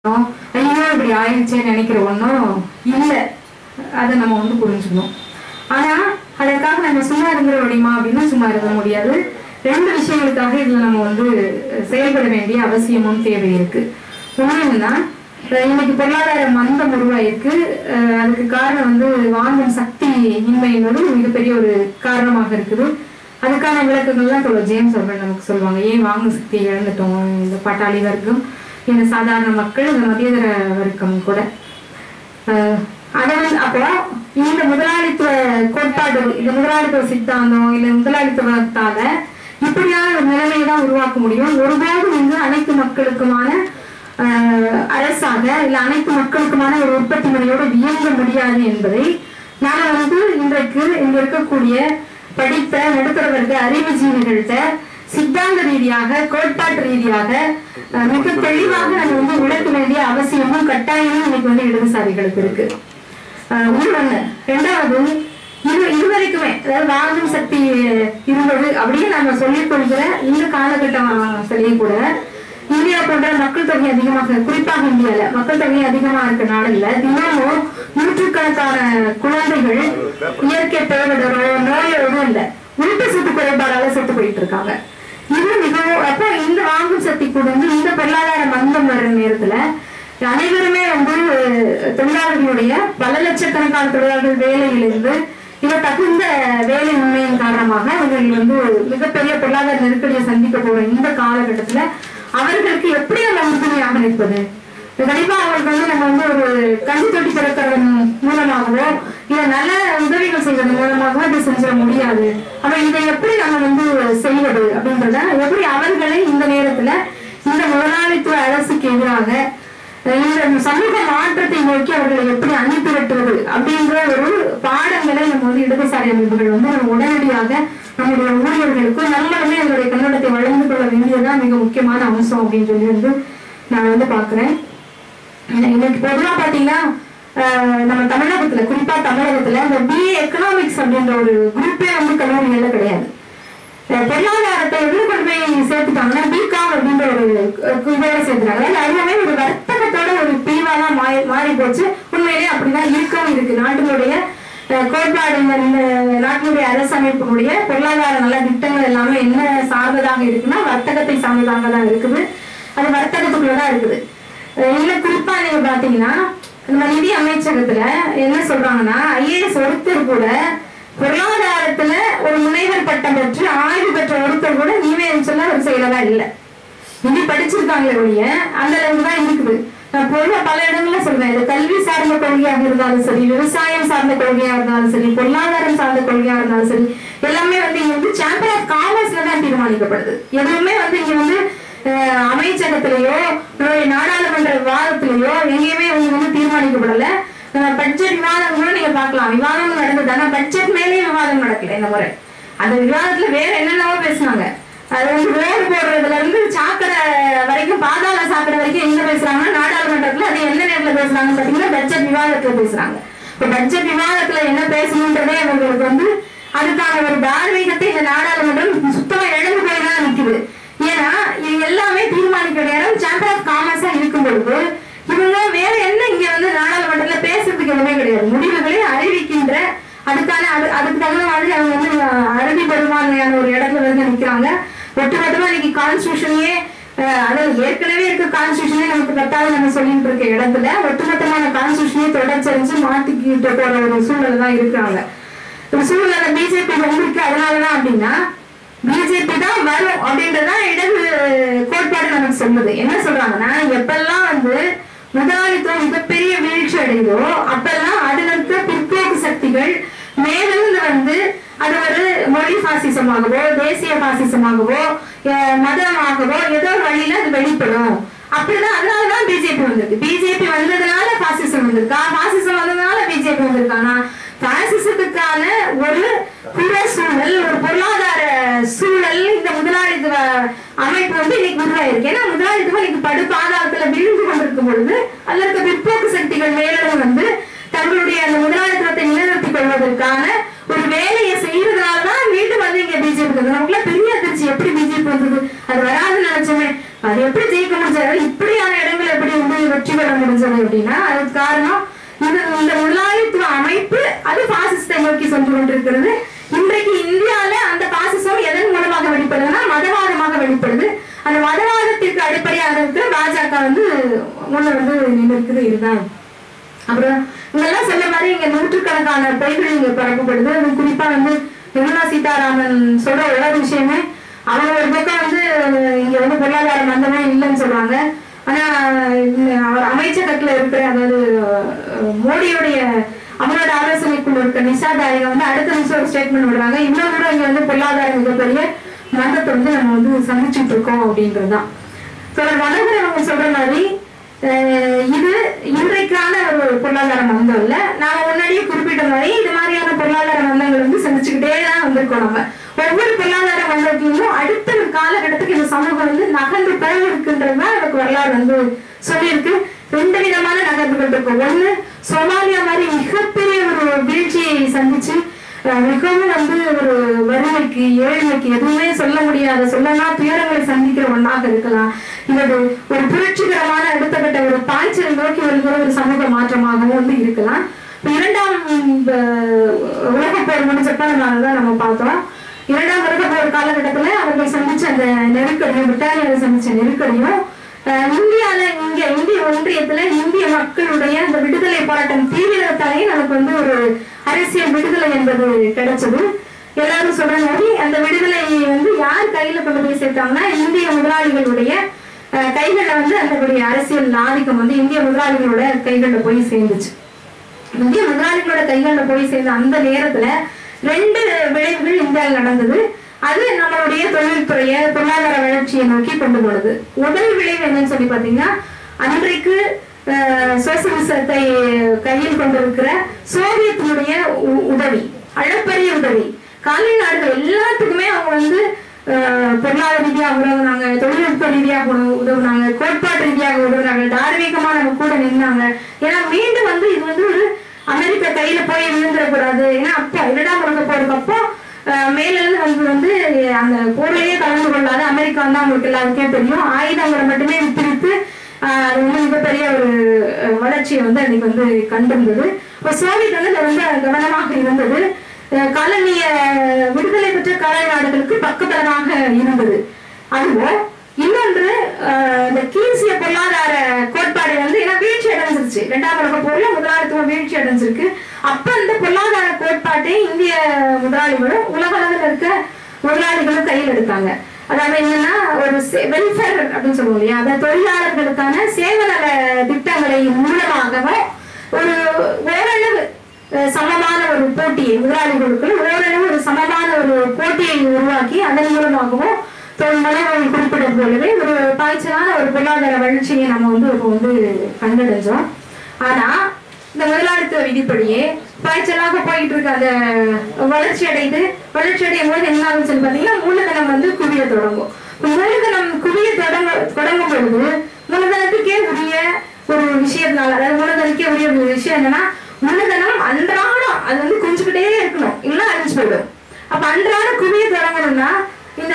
ஒண்ணும், ஐயோ இப்படி ஆயிடுச்சேன்னு நினைக்கிற ஒன்றும் இல்லை அதை நம்ம வந்து புரிஞ்சுக்கணும் ஆனா அதற்காக நம்ம சும்மா இருந்துட முடியுமா அப்படின்னா சும்மா இருக்க முடியாது ரெண்டு விஷயங்களுக்காக இதுல நம்ம வந்து செயல்பட வேண்டிய அவசியமும் தேவை இருக்கு ஒண்ணு என்னன்னா அஹ் இன்னைக்கு பொருளாதார மந்தம் உருவாயிருக்கு அஹ் அதுக்கு காரணம் வந்து வாங்கும் சக்தி இன்மை என்பது மிகப்பெரிய ஒரு காரணமாக இருக்குது அதுக்கான விளக்கங்கள்லாம் சொல்ல ஜேம்ஸ் அவர்கள் நமக்கு சொல்லுவாங்க ஏன் வாங்கும் சக்தியை இழந்துட்டோம் இந்த பட்டாளி வர்க்கம் இந்த சாதாரண மக்கள் இந்த மத்தியதர வர்க்கம் கூட அஹ் அதை வந்து அப்போ இந்த முதலாளித்துவ கோட்பாடு இந்த முதலாளித்துவ சித்தாந்தம் இல்ல முதலாளித்துவத்தால இப்படியான ஒரு நிலைமையை தான் உருவாக்க முடியும் ஒருபோதும் வந்து அனைத்து மக்களுக்குமான அஹ், அரசாக இல்ல அனைத்து மக்களுக்குமான ஒரு உற்பத்தி முறையோடு இயங்க முடியாது என்பதை நாம வந்து இன்றைக்கு இங்க இருக்கக்கூடிய படித்த நடுத்தர வர்க்க அறிவுஜீவிகள்கிட்ட சித்தாந்த ரீதியாக கோட்பாட்டு ரீதியாக அஹ், மிக தெளிவாக நம்ம வந்து விளக்க வேண்டிய அவசியமும் கட்டாயமும் இன்னைக்கு வந்து இடதுசாரிகளுக்கு இருக்கு அஹ், ஒண்ணு ஒண்ணு ரெண்டாவது இது இதுவரைக்குமே அதாவது வாங்கும் சக்தி இருந்தது அப்படின்னு நம்ம சொல்லிக் கொள்கிற இந்த காலகட்டத்திலேயே கூட இந்தியா போன்ற மக்கள் தொகை அதிகமாக குறிப்பாக இந்தியால மக்கள் தொகை அதிகமா இருக்க நாடுல தினமும் நூற்றுக்கணக்கான குழந்தைகள் இயற்கை பேரிடரோ நோயோட இல்ல ஊட்டச்சத்து குறைபாடால செத்து போயிட்டு இருக்காங்க இது மிகவும் அப்ப இந்த வாங்கும் சக்தி கூடந்து இந்த பொருளாதார மந்தம் வர்ற நேரத்துல அனைவருமே வந்து தொழிலாளர்களுடைய பல லட்சக்கணக்கான தொழிலாளர்கள் வேலையிலிருந்து இவ தகுந்த வேலையின்மையின் காரணமாக அவர்கள் வந்து மிகப்பெரிய பொருளாதார நெருக்கடியை சந்திக்க போற இந்த காலகட்டத்துல அவர்களுக்கு எப்படி நம்ம உறுதுணையாக நிற்பது கண்டிப்பா அவங்களுக்கு வந்து நம்ம வந்து ஒரு கஞ்சி தொட்டி திறக்கிறதன் மூலமாகவோ இல்ல நல்ல உதவிகள் செய்வதன் மூலமாகவோ இதை செஞ்சிட முடியாது அப்ப இதை எப்படி நம்ம வந்து செய்வது அப்படின்றத எப்படி அவர்களை இந்த நேரத்துல இந்த முதலாளித்துவ அரசுக்கு எதிராக இந்த சமூக மாற்றத்தை நோக்கி அவர்களை எப்படி அனுப்பி வெட்டுவது அப்படின்ற ஒரு பாடங்களை நம்ம வந்து இடதுசாரி அமைப்புகள் வந்து நம்ம உடனடியாக நம்முடைய ஊழியர்களுக்கும் நம்மளுமே அதனுடைய கண்ணோட்டத்தை வளர்ந்து கொள்ள வேண்டியதுதான் மிக முக்கியமான அம்சம் அப்படின்னு சொல்லி வந்து நான் வந்து பாக்குறேன் இன்னைக்கு பொதுவா பாத்தீங்கன்னா ஆஹ் நம்ம தமிழகத்துல குறிப்பா தமிழகத்துல இந்த பிஏ எக்கனாமிக்ஸ் அப்படின்ற ஒரு குரூப்பே வந்து கல்லூரிகள்ல கிடையாது அஹ் பொருளாதாரத்தை எதுல கொண்டு போய் சேர்த்துட்டாங்கன்னா பிகாம் அப்படின்ற ஒரு அஹ் இதோட சேர்த்துட்டாங்க ஏன்னா அதுவுமே ஒரு வர்த்தகத்தோட ஒரு பிரிவாதான் மாறி மாறி போச்சு உண்மையிலேயே அப்படிதான் இருக்கவும் இருக்கு நாட்டினுடைய அஹ் கோட்பாடு இந்த இந்த நாட்டினுடைய அரசமைப்பினுடைய பொருளாதார நல திட்டங்கள் எல்லாமே என்ன சார்ந்ததாக இருக்குன்னா வர்த்தகத்தை சார்ந்ததாக தான் இருக்குது அது வர்த்தகத்துக்குள்ளதான் இருக்குது அஹ் இதுல குறிப்பா நீங்க பாத்தீங்கன்னா நம்ம நிதி அமைச்சகத்துல என்ன சொல்றாங்கன்னா ஐஏஎஸ் ஒருத்தர் கூட பொருளாதாரத்துல ஒரு முனைவர் பட்டம் பெற்று ஆய்வு பெற்ற ஒருத்தர் கூட நீவேன்னு சொல்ல ஒரு செயலதா இல்ல நிதி படிச்சிருக்காங்களே ஒழிய அந்த அளவுக்கு தான் இருக்குது நான் பொதுவா பல இடங்கள்ல சொல்றேன் இது கல்வி சார்ந்த கொள்கையாக இருந்தாலும் சரி விவசாயம் சார்ந்த கொள்கையா இருந்தாலும் சரி பொருளாதாரம் சார்ந்த கொள்கையா இருந்தாலும் சரி எல்லாமே வந்து இங்க வந்து சாம்பியன் ஆஃப் காமர்ஸ்ல தான் தீர்மானிக்கப்படுது எதுவுமே வந்து இங்க வந்து அஹ், அமைச்சகத்திலேயோ நம்மளுடைய நாடாளுமன்ற விவாதத்திலேயோ எங்கேயுமே அவங்க வந்து தீர்மானிக்கப்படல அஹ், பட்ஜெட் விவாதம் கூட நீங்க பார்க்கலாம் விவாதம் நடந்தது ஆனா பட்ஜெட் மேலேயும் விவாதம் நடக்கல இந்த முறை அந்த விவாதத்துல வேற என்னென்னவோ பேசுனாங்க அது வந்து ரோடு போடுறதுல இருந்து சாக்கடை வரைக்கும் பாதாள சாக்கடை வரைக்கும் எங்க பேசுறாங்கன்னா நாடாளுமன்றத்துல அது எந்த நேரத்துல பேசுறாங்கன்னு பாத்தீங்கன்னா பட்ஜெட் விவாதத்துல பேசுறாங்க இப்ப பட்ஜெட் விவாதத்துல என்ன பேசணுன்றதே அவங்களுக்கு வந்து அதுக்கான ஒரு தார்மீகத்தை இந்த நாடாளுமன்றம் சுத்தமா இழந்து போய் தான் நிக்குது ஏன்னா இது எல்லாமே தீர்மானிக்கிற நேரம் சாம்பர் ஆஃப் காமர்ஸா இருக்கும் பொழுது இவங்க வேற என்ன இங்க வந்து நாடாளுமன்றத்துல பேசுறதுக்கு எதுவுமே கிடையாது முடிவுகளை அறிவிக்கின்ற அதுக்கான அது அதுக்கு தகுந்த மாதிரி அவங்க வந்து அறுதி பெரும்பான்மையான ஒரு இடத்துல வந்து நிக்கிறாங்க ஒட்டுமொத்தமா இன்னைக்கு கான்ஸ்டியூஷனையே அதாவது ஏற்கனவே இருக்க கான்ஸ்டியூஷனே நமக்கு பத்தாவது நம்ம சொல்லிட்டு இருக்க இடத்துல ஒட்டுமொத்தமான கான்ஸ்டியூஷனே தொடர்ச்சரிஞ்சு மாத்திக்கிட்டு போற ஒரு சூழல் தான் இருக்கிறாங்க ஒரு சூழ்நிலை பிஜேபி வந்திருக்கு அதனாலதான் அப்படின்னா பிஜேபி தான் வரும் அப்படின்றதான் இடது கோட்பாடு நமக்கு சொல்லுது என்ன சொல்றாங்கன்னா எப்பெல்லாம் வந்து முதலாளித்துவம் மிகப்பெரிய வீழ்ச்சி அடையுதோ அப்பெல்லாம் அதுல இருக்க பிற்போக்கு சக்திகள் மேலிருந்து வந்து அது ஒரு மொழி பாசிசமாகவோ தேசிய பாசிசமாகவோ அஹ் மதமாகவோ ஏதோ ஒரு வழியில அது வெளிப்படும் அப்படிதான் அதனாலதான் பிஜேபி வந்திருக்கு பிஜேபி வந்ததுனால பாசிசம் வந்திருக்கா பாசிசம் வந்ததுனால பிஜேபி வந்திருக்கானா பாசிசத்துக்கான ஒரு புற சூழல் ஒரு பொருளாதார சூழல் இந்த முதலாளித்துவ அமைப்பு வந்து இன்னைக்கு உருவாயிருக்கு ஏன்னா முதலாளித்துவம் இன்னைக்கு படு பாதாளத்துல விழுந்து கொண்டிருக்கும் பொழுது அதுல இருக்க பிற்போக்கு சக்திகள் மேலும் வந்து தங்களுடைய அந்த முதலாளித்துவத்தை நிலைநிறுத்திக் கொள்வதற்கான ஒரு வேலையை செய்யறதுனாலதான் மீண்டும் வந்து இங்க பிஜேபி நமக்குள்ள பெரிய வந்துருச்சு எப்படி பிஜேபி வந்தது அது வராதுன்னு நினைச்சோமே அது எப்படி ஜெயிக்க முடிஞ்சது இப்படியான இடங்கள் எப்படி வந்து வெற்றி பெற முடிஞ்சது அப்படின்னா அதுக்கு காரணம் இந்த இந்த முதலாளித்துவ அமைப்பு அது பாசிசத்தை நோக்கி சென்று கொண்டிருக்கிறது இன்றைக்கு இந்தியால அந்த பாசிசம் எதன் மூலமாக வெளிப்படுதுன்னா மதவாதமாக வெளிப்படுது அந்த மதவாதத்திற்கு அடிப்படையாக இருக்கு பாஜக வந்து முன்ன வந்து நின்று இதுதான் அப்புறம் இங்கெல்லாம் சொன்ன மாதிரி இங்க நூற்றுக்கணக்கான பொய்கள் இங்க பரப்பப்படுது அது குறிப்பா வந்து நிர்மலா சீதாராமன் சொல்ற ஒவ்வொரு விஷயமே அவங்க ஒரு பக்கம் வந்து இங்க வந்து பொருளாதார மந்தமே இல்லைன்னு சொல்றாங்க ஆனா இந்த அவர் அமைச்சகத்துல இருக்கிற அதாவது அஹ், மோடியுடைய அவரோட ஆலோசனைக்குள்ள இருக்க நிஷா தாரிகா வந்து அடுத்த நிமிஷம் ஒரு ஸ்டேட்மெண்ட் விடுறாங்க இன்னும் கூட இங்க வந்து பொருளாதார மிகப்பெரிய மந்தத்தை வந்து நம்ம வந்து சந்திச்சுட்டு இருக்கோம் அப்படின்றதுதான் தொடர் மனோகர் அவங்க சொல்ற மாதிரி அஹ், இது இன்றைக்கான ஒரு பொருளாதார மந்தம் இல்ல நாம முன்னாடியே குறிப்பிட்ட மாதிரி இது மாதிரியான பொருளாதார மந்தங்கள் வந்து சந்திச்சுக்கிட்டே தான் வந்திருக்கோம் நம்ம ஒவ்வொரு பொருளாதார மந்தத்திலும் அடுத்த ஒரு காலகட்டத்துக்கு இந்த சமூகம் வந்து நகர்ந்து போக இருக்குன்றதுதான் எனக்கு வரலாறு வந்து சொல்லியிருக்கு ரெண்டு விதமான நகர்வுகள் இருக்கு ஒண்ணு சோமாலியா மாதிரி மிகப்பெரிய ஒரு வீழ்ச்சியை சந்திச்சு அஹ், மிகவும் வந்து ஒரு வறுமைக்கு ஏழ்மைக்கு எதுவுமே சொல்ல முடியாத சொல்லனா துயரங்களை சந்திக்கிற ஒண்ணாக இருக்கலாம் இது ஒரு புரட்சிகரமான அடுத்த கட்ட ஒரு பாய்ச்சலை நோக்கி வருகிற ஒரு சமூக மாற்றமாகவும் வந்து இருக்கலாம் இப்ப இரண்டாம் இந்த உலக போர் முடிஞ்சப்ப நம்ம அதான் நம்ம பார்த்தோம் இரண்டாம் உலக போர் காலகட்டத்துல அவர்கள் சந்திச்ச அந்த நெருக்கடியும் பிரிட்டானியாவை சந்திச்ச நெருக்கடியும் அஹ், இந்தியால இங்க இந்திய ஒன்றியத்துல இந்திய மக்களுடைய அந்த விடுதலை போராட்டம் தீவிரத்தாலே நமக்கு வந்து ஒரு அரசியல் விடுதலை என்பது கிடைச்சது எல்லாரும் சொல்ற மாதிரி அந்த விடுதலை வந்து யார் கையில கொண்டு போய் சேர்த்தாங்கன்னா இந்திய முதலாளிகளுடைய அஹ், கைகள்ல வந்து அந்த அரசியல் ஆதிக்கம் வந்து இந்திய முதலாளிகளோட கைகள்ல போய் சேர்ந்துச்சு இந்திய முதலாளிகளோட கைகள்ல போய் சேர்ந்த அந்த நேரத்துல ரெண்டு விளைவுகள் இந்தியாவில் நடந்தது அது நம்மளுடைய தொழில்துறைய பொருளாதார வளர்ச்சியை நோக்கி கொண்டு போனது முதல் விளைவு என்னன்னு சொல்லி பாத்தீங்கன்னா அன்றைக்கு அஹ், சோசியலிசத்தை கையில் கொண்டிருக்கிற சோவியத்தினுடைய உ- உதவி அளப்பரிய உதவி காலை நாடுகள் எல்லாத்துக்குமே அவங்க வந்து அஹ், பொருளாதார ரீதியாக உதவுனாங்க தொழில்நுட்ப ரீதியாக உதவு- உதவுனாங்க கோட்பாட்டு ரீதியாக உதவுனாங்க தார்மீகமா நம்ம கூட நின்னாங்க ஏன்னா மீண்டும் வந்து இது வந்து ஒரு அமெரிக்க கையில போய் விழுந்துடக்கூடாது ஏன்னா அப்போ இரண்டாம் உலக போருக்கு அப்போ அஹ், மேல இருந்து வந்து வந்து அந்த போர்லயே கலந்து கொள்ளாத அமெரிக்கா வந்து அவங்களுக்கு எல்லாருக்கே தெரியும் ஆயுதங்களை மட்டுமே வித்திருத்து ஆஹ் அது வந்து மிகப்பெரிய ஒரு அஹ், வளர்ச்சியை வந்து அன்னைக்கு வந்து கண்டிருந்தது இப்போ சோவியத் வந்து அதுல ரொம்ப கவனமாக இருந்தது அஹ், காலனிய விடுதலை பெற்ற காலனி நாடுகளுக்கு பக்கபலமாக இருந்தது அதுவும் இன்னொன்று அஹ், இந்த கீழ்சிய பொருளாதார கோட்பாடு வந்து ஏன்னா வீழ்ச்சி அடைஞ்சிருச்சு இரண்டாம் உலக போர்ல முதலாளித்துவம் வீழ்ச்சி அடைஞ்சிருக்கு அப்ப இந்த பொருளாதார கோட்பாட்டை இந்திய முதலாளிகளும் உலக அளவில் இருக்க முதலாளிகளும் கையில் எடுத்தாங்க அதாவது என்னன்னா ஒரு வெல்ஃபேர் அப்படின்னு சொல்லுவோம் இல்லையா அதாவது தொழிலாளர்களுக்கான சேவநல திட்டங்களை மூலமாகவும் ஒரு ஓரளவு அஹ், சமமான ஒரு போட்டியை முதலாளிகளுக்குள் ஓரளவு ஒரு சமமான ஒரு போட்டியை உருவாக்கி அதன் மூலமாகவும் மலைவர்கள் குறிப்பிடும் போலவே ஒரு பாய்ச்சலான ஒரு பொருளாதார வளர்ச்சியை நம்ம வந்து இப்போ வந்து கண்டடைஞ்சோம் ஆனா இந்த முதலாளித்துவ விதிப்படியே பாய்ச்சலாக போயிட்டு இருக்க அந்த வளர்ச்சி அடைந்து வளர்ச்சி அடையும் போது என்ன ஆகும்னு சொல்லி பார்த்தீங்கன்னா மூலதனம் வந்து குவிய தொடங்கும் இப்ப மூலதனம் குவிய தொடங்க தொடங்கும் பொழுது மூலதனத்துக்கே உரிய ஒரு விஷயத்தினால அதாவது மூலதனத்துக்கே உரிய ஒரு விஷயம் என்னன்னா மூலதனம் அன்றாடம் அது வந்து குஞ்சுக்கிட்டே இருக்கணும் இல்லைன்னா அழிஞ்சு போயிடும் அப்ப அன்றாடம் குவிய தொடங்கணும்னா இந்த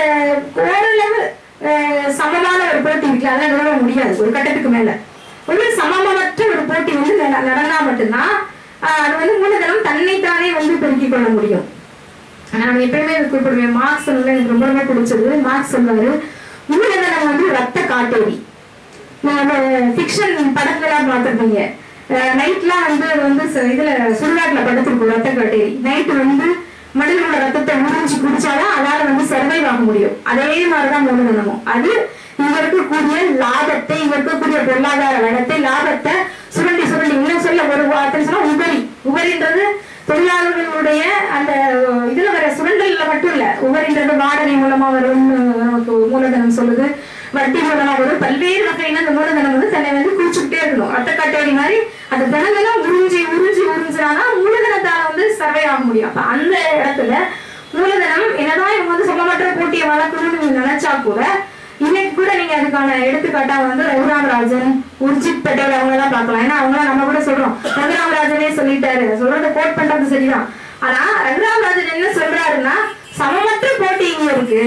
ஓரளவு அஹ், சமமான ஒரு போட்டி இருக்கு அதெல்லாம் நிறுவ முடியாது ஒரு கட்டத்துக்கு மேல ஒரு சமமற்ற ஒரு போட்டி வந்து நட- நடந்தா மட்டும்தான் ஆஹ், அது வந்து மூலதனம் தன்னைத்தானே வந்து பெருக்கிக் கொள்ள முடியும் நான் எப்பயுமே இது குறிப்பிடுவேன் மார்க்ஸ் சொல்ல எனக்கு ரொம்ப ரொம்ப பிடிச்சது மார்க்ஸ் சொல்வாரு மூலதனம் வந்து ரத்த காட்டேரி நம்ம ஃபிக்ஷன் படங்கள்லாம் பார்த்துருப்பீங்க நைட்லாம் வந்து அது வந்து ச- இதுல சுடுகாட்டுல படுத்திருக்கும் ரத்த காட்டேரி நைட்டு வந்து மனிதனோட ரத்தத்தை உறிஞ்சி குடிச்சாதான் அதால வந்து சர்வைவ் ஆக முடியும் அதே மாதிரிதான் மூலதனமும் அது இங்க இருக்கக்கூடிய லாபத்தை இங்க இருக்கக்கூடிய பொருளாதார வளத்தை லாபத்தை சுரண்டி சுரண்டி இன்னும் சொல்ல ஒரு வார்த்தை சொன்னா உபரி உபரின்றது தொழிலாளர்களுடைய அந்த இதுல வர சுரண்டல்ல மட்டும் இல்ல உபரின்றது வாடகை மூலமா வரும்னு நமக்கு மூலதனம் சொல்லுது வட்டி மூலமா வரும் பல்வேறு வகையில அந்த மூலதனம் வந்து தன்னை வந்து குடிச்சுக்கிட்டே இருக்கணும் அட்டை கட்டேரி மாதிரி அந்த தினங்களும் உறிஞ்சி உறிஞ்சி உறிஞ்சினாதான் மூலதனத்தால வந்து சர்வே ஆக முடியும் அப்ப அந்த இடத்துல மூலதனம் என்னதான் இவங்க வந்து சமமற்ற போட்டியை வளர்க்கணும்னு நீங்க நினைச்சா கூட இன்னைக்கு கூட நீங்க அதுக்கான எடுத்துக்காட்டா வந்து ரகுராம் ராஜன் உர்ஜித் பட்டேல் அவங்க எல்லாம் பார்க்கலாம் ஏன்னா அவங்க நம்ம கூட சொல்றோம் ரகுராம் ராஜனே சொல்லிட்டாரு சொல்றத கோட் பண்றது சரிதான் ஆனா ரகுராம் ராஜன் என்ன சொல்றாருன்னா சமமற்ற போட்டி இங்க இருக்கு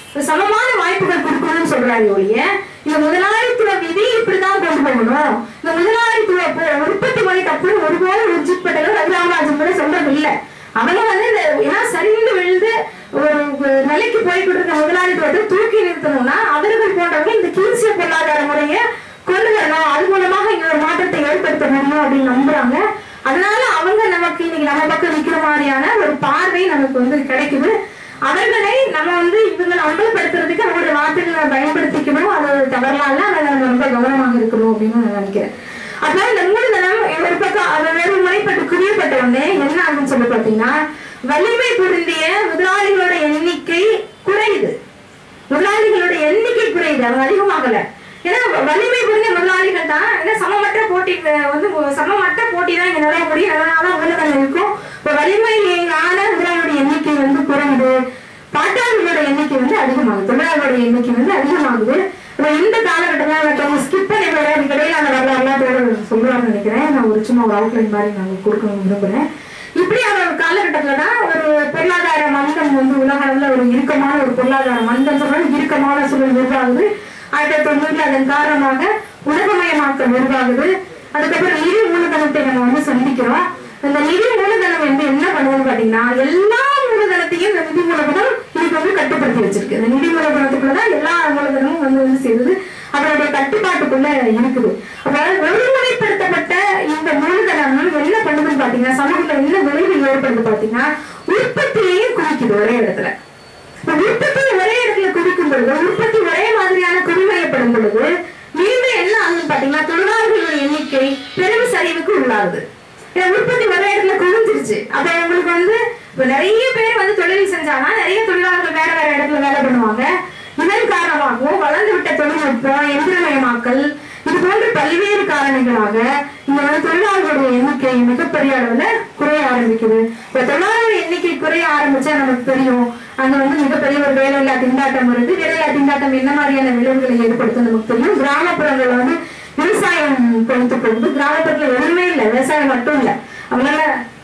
சமமான வாய்ப்புகள் கொடுக்கணும்னு சொல்றாரு ஒழிய இந்த முதலாளித்துவ விதி இப்படிதான் கொண்டு போகணும் இந்த முதலாளித்துவ ப- உற்பத்தி முறை தப்புன்னு ஒருபோது உர்ஜித் பட்டேலும் ரகுராமராஜன் கூட சொல்றது இல்ல அவங்க வந்து இந்த ஏன்னா சரிந்து விழுந்து ஒரு ஒரு நிலைக்கு போய்கிட்டு இருக்க முதலாளித்துவத்தை தூக்கி நிறுத்தணும்னா அவர்கள் போன்றவங்க இந்த கீழ்சிய பொருளாதார முறையை கொண்டு வரணும் அது மூலமாக இங்க ஒரு மாற்றத்தை ஏற்படுத்த முடியும் அப்படின்னு நம்புறாங்க அதனால அவங்க நமக்கு இன்னைக்கு நம்ம பக்கம் நிக்கிற மாதிரியான ஒரு பார்வை நமக்கு வந்து கிடைக்குது அவர்களை நம்ம வந்து இவங்களை அம்பலப்படுத்துறதுக்கு அவங்களுடைய வார்த்தைகளை பயன்படுத்திக்கணும் அது தவறலாம் இல்ல அதை நம்ம ரொம்ப கவனமாக இருக்கணும் அப்படின்னு நான் நினைக்கிறேன் அப்ப இந்த மூலதனம் ஒரு பக்கம் அது வெறும் முறைப்பட்டு குவியப்பட்ட உடனே என்ன ஆகுன்னு சொல்லி பார்த்தீங்கன்னா வலிமை பொருந்திய முதலாளிகளோட எண்ணிக்கை குறையுது முதலாளிகளோட எண்ணிக்கை குறையுது அவங்க அதிகமாகல ஏன்னா வலிமை புரிந்த முதலாளிகள் தான் ஏன்னா சமமற்ற போட்டி அஹ் வந்து மு- சமமற்ற போட்டி தான் இங்க நிலவ முடியும் அதனால உலகங்கள் இருக்கும் இப்போ வலிமையான முதலாளியோட எண்ணிக்கை வந்து குறையுது பாட்டாளர்களோட எண்ணிக்கை வந்து அதிகமாகுது தொழிலாளர்களோட எண்ணிக்கை வந்து அதிகமாகுது இப்போ இந்த காலகட்டத்தில் ஸ்கிப் பண்ணி வர இடையில அந்த வரலாறுலாம் தேட சொல்லுவாங்கன்னு நினைக்கிறேன் நான் ஒரு சும்மா ஒரு அவுட்லைன் மாதிரி நான் கொடுக்கணும் விரும்புறேன் இப்படியான ஒரு காலகட்டத்துல தான் ஒரு பொருளாதார மந்தம் வந்து உலக அளவுல ஒரு இறுக்கமான ஒரு பொருளாதார மந்தம் சொல்றாங்க இறுக்கமான சூழல் உருவாகுது ஆயிரத்தி தொண்ணூறுல அதன் காரணமாக உலகமயமாக்கல் உருவாகுது அதுக்கப்புறம் நிதி மூலதனத்தை நம்ம வந்து சந்திக்கிறோம் இந்த நிதி மூலதனம் வந்து என்ன பண்ணுவோம்னு பாத்தீங்கன்னா எல்லா மூலதனத்தையும் இந்த நிதி மூலதனம் இதுக்கு வந்து கட்டுப்படுத்தி வச்சிருக்கு இந்த நிதி மூலதனத்துக்குள்ளதான் எல்லா மூலதனமும் வந்து வந்து சேருது அதனுடைய கட்டுப்பாட்டுக்குள்ள இருக்குது அப்ப ஒருமுறைப்படுத்தப்பட்ட இந்த மூலதனம் என்ன பண்ணுதுன்னு பாத்தீங்கன்னா சமூகத்துல என்ன விளைவு ஏற்படுது பாத்தீங்கன்னா உற்பத்தியையும் குவிக்குது ஒரே இடத்துல இப்ப உற்பத்தி ஒரே இடத்துல குவிக்கும் பொழுது உற்பத்தி ஒரே மாதிரியான குவிமையப்படும் பொழுது மீண்டும் என்ன ஆகுதுன்னு பாத்தீங்கன்னா தொழிலாளர்களோட எண்ணிக்கை பெரும் சரிவுக்கு உள்ளாகுது ஏன்னா உற்பத்தி ஒரே இடத்துல குவிஞ்சிருச்சு அப்ப உங்களுக்கு வந்து இப்ப நிறைய பேர் வந்து தொழில் செஞ்சாங்கன்னா நிறைய தொழிலாளர்கள் வேற வேற இடத்துல வேலை பண்ணுவாங்க இதன் காரணமாகவும் வளர்ந்து விட்ட தொழில்நுட்பம் எந்திரமயமாக்கல் இது போன்ற பல்வேறு காரணங்களாக இந்த வந்து தொழிலாளர்களுடைய எண்ணிக்கை மிகப்பெரிய அளவுல குறைய ஆரம்பிக்குது இப்ப தொழிலாளர் எண்ணிக்கை குறைய ஆரம்பிச்சா நமக்கு தெரியும் அங்க வந்து மிகப்பெரிய ஒரு வேலையில்லா திண்டாட்டம் வருது வேலையில்லா திண்டாட்டம் என்ன மாதிரியான விளைவுகளை ஏற்படுத்தும் நமக்கு தெரியும் கிராமப்புறங்கள்ல வந்து விவசாயம் கொண்டு போகுது கிராமப்புறத்துல எதுவுமே இல்லை விவசாயம் மட்டும் இல்லை அவங்களால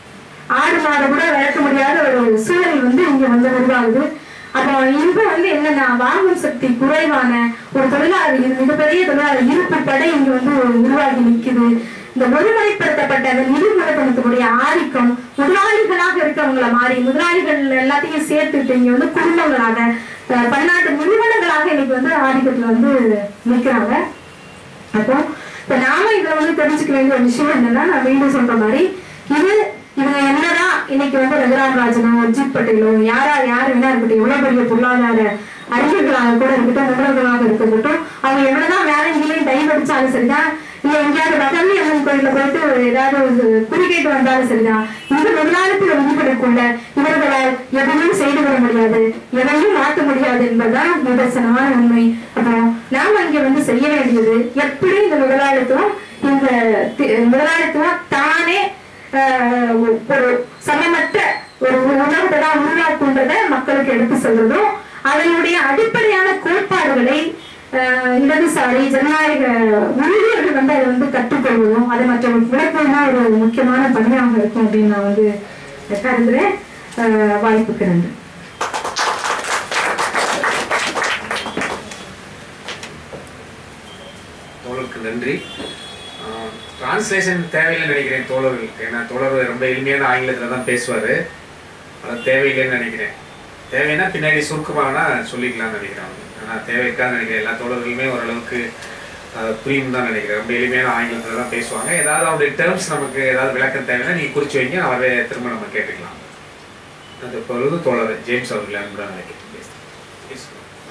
ஆடு மாடு கூட வளர்க்க முடியாத ஒரு சூழல் வந்து இங்க வந்து உருவாகுது அப்போ இங்க வந்து என்னன்னா வாங்கும் சக்தி குறைவான ஒரு தொழிலாளர் இது மிகப்பெரிய தொழிலாளர் இருப்பு படை இங்க வந்து உருவாகி நிக்குது இந்த ஒருமுறைப்படுத்தப்பட்ட அந்த நிதி மூலதனத்துடைய ஆதிக்கம் முதலாளிகளாக இருக்கவங்கள மாறி முதலாளிகள் எல்லாத்தையும் சேர்த்துட்டு இங்க வந்து குடும்பங்களாக அஹ், பன்னாட்டு நிறுவனங்களாக இன்னைக்கு வந்து ஆதிக்கத்துல வந்து நிக்கிறாங்க அப்போ இப்ப நாம இதுல வந்து தெரிஞ்சுக்க வேண்டிய ஒரு விஷயம் என்னன்னா நான் மீண்டும் சொல்ற மாதிரி இது இவங்க என்னதான் இன்னைக்கு வந்து ரகுராம் ராஜனோ அஜித் பட்டேலோ யாரா யார் வேணா இருக்கட்டும் எவ்வளவு பெரிய பொருளாதார அறிஞர்களாக கூட இருக்கட்டும் நிபுணர்களாக இருக்கட்டும் அவங்க எவ்வளவுதான் வேலை இங்கேயும் டைம் அடிச்சாலும் சரிதான் இல்ல எங்கேயாவது வசந்தி அம்மன் கோயில்ல போயிட்டு ஒரு ஏதாவது ஒரு குறுக்கேட்டு வந்தாலும் சரிதான் இந்த முதலாளித்துவ விதிகளுக்குள்ள இவர்களால் எதையும் செய்து வர முடியாது எதையும் மாற்ற முடியாது என்பதுதான் நிதர்சனமான உண்மை அப்போ நாம இங்க வந்து செய்ய வேண்டியது எப்படி இந்த முதலாளித்துவம் இந்த தி- முதலாளித்துவம் தானே ஆஹ், ஒரு சமமற்ற ஒரு உணர்வை தான் உருவாக்குன்றத மக்களுக்கு எடுத்து சொல்றதும் அதனுடைய அடிப்படையான கோட்பாடுகளை ஆஹ், இடதுசாரி ஜனநாயக ஊழியர்கள் வந்து அதை வந்து கற்றுக்கொள்வதும் அதை மற்றவங்களுக்கு விளக்குவதும் தான் ஒரு முக்கியமான பணியாக இருக்கும் அப்படின்னு நான் வந்து கருதுறேன் ஆஹ், வாய்ப்புக்கு நன்றி தோழருக்கு நன்றி டிரான்ஸ்லேஷன் தேவையில்லைன்னு நினைக்கிறேன் தோழர்களுக்கு ஏன்னா தோழர் ரொம்ப எளிமையான ஆங்கிலத்தில் தான் பேசுவார் அது தேவையில்லைன்னு நினைக்கிறேன் தேவைன்னா பின்னாடி சுருக்கமாகனா சொல்லிக்கலாம்னு நினைக்கிறேன் அவங்க. ஆனா தேவை இருக்காதுன்னு நினைக்கிறேன் எல்லா தோழர்களுமே ஓரளவுக்கு அஹ், புரியும் தான் நினைக்கிறேன் ரொம்ப எளிமையான ஆங்கிலத்தில் தான் பேசுவாங்க ஏதாவது அவருடைய டேர்ம்ஸ் நமக்கு ஏதாவது விளக்கம் தேவைன்னா நீங்கள் குறித்து வைங்க அவரே திரும்ப நம்ம கேட்டுக்கலாம் அது பொழுது தோழர் ஜேம்ஸ் அவர்கள் அன்புடன் நினைக்கிறேன் பேசுகிறேன்